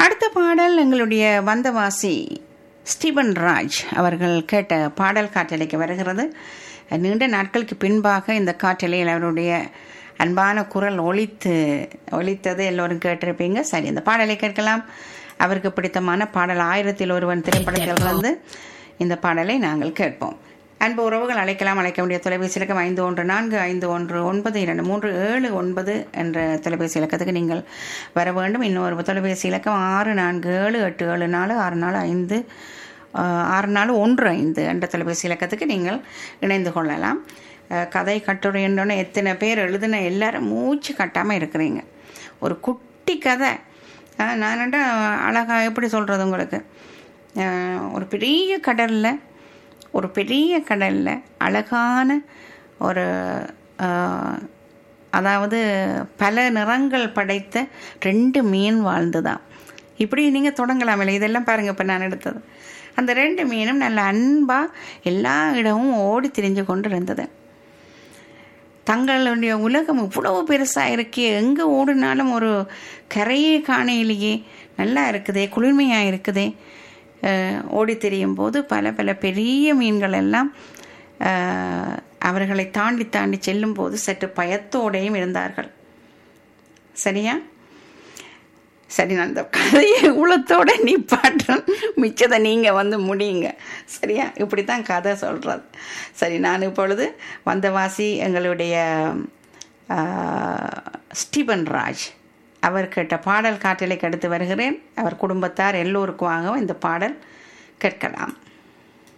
அடுத்த பாடல் எங்களுடைய வந்தவாசி ஸ்டீபன் ராஜ் அவர்கள் கேட்ட பாடல் காற்றலைக்கு வருகிறது நீண்ட நாட்களுக்கு பின்பாக இந்த காற்றலையில் அவருடைய அன்பான குரல் ஒலித்து ஒலித்தது எல்லோரும் கேட்டிருப்பீங்க சரி இந்த பாடலை கேட்கலாம் அவருக்கு பிடித்தமான பாடல் ஆயிரத்தில் ஒருவன் திரைப்படத்தில் வந்து இந்த பாடலை நாங்கள் கேட்போம் அன்பு உறவுகள் அழைக்கலாம் அழைக்க வேண்டிய தொலைபேசி இலக்கம் ஐந்து ஒன்று நான்கு ஐந்து ஒன்று ஒன்பது இரண்டு மூன்று ஏழு ஒன்பது என்ற தொலைபேசி இலக்கத்துக்கு நீங்கள் வர வேண்டும் இன்னொரு தொலைபேசி இலக்கம் ஆறு நான்கு ஏழு எட்டு ஏழு நாலு ஆறு நாலு ஐந்து ஆஹ், ஆறு நாலு ஒன்று ஐந்து என்ற தொலைபேசி இலக்கத்துக்கு நீங்கள் இணைந்து கொள்ளலாம் அஹ், கதை கட்டுரை என்றோன்னே எத்தனை பேர் எழுதின எல்லாரும் மூச்சு கட்டாமல் இருக்கிறீங்க ஒரு குட்டி கதை ஆஹ், நான் அழகாக எப்படி சொல்கிறது உங்களுக்கு ஆஹ், ஒரு பெரிய கடலில் ஒரு பெரிய கடலில் அழகான ஒரு ஆஹ், அதாவது பல நிறங்கள் படைத்த ரெண்டு மீன் வாழ்ந்துதான் இப்படி நீங்கள் தொடங்கலாம் இல்லை இதெல்லாம் பாருங்கள் இப்போ நான் எடுத்தது அந்த ரெண்டு மீனும் நல்ல அன்பாக எல்லா இடமும் ஓடி திரிஞ்சு கொண்டு இருந்தது தங்களுடைய உலகம் இவ்வளவு பெருசாக இருக்கே எங்கே ஓடினாலும் ஒரு கரையே காணையிலேயே நல்லா இருக்குதே குளிர்மையாக இருக்குதே அஹ், ஓடி திரியும் போது பல பல பெரிய மீன்கள் எல்லாம் அஹ், அவர்களை தாண்டி தாண்டி செல்லும் போது சற்று பயத்தோடையும் இருந்தார்கள் சரியா சரி நான் இந்த கதையை உளத்தோட நிப்பாட்டுறேன் மிச்சத்தை நீங்கள் வந்து முடியுங்க சரியா இப்படி தான் கதை சொல்கிறது சரி நான் இப்பொழுது வந்தவாசி எங்களுடைய ஆ, ஸ்டீபன் ராஜ் அவர் கேட்ட பாடல் காற்றலை கடுத்து வருகிறேன் அவர் குடும்பத்தார் எல்லோருக்குமாக இந்த பாடல் கேட்கலாம்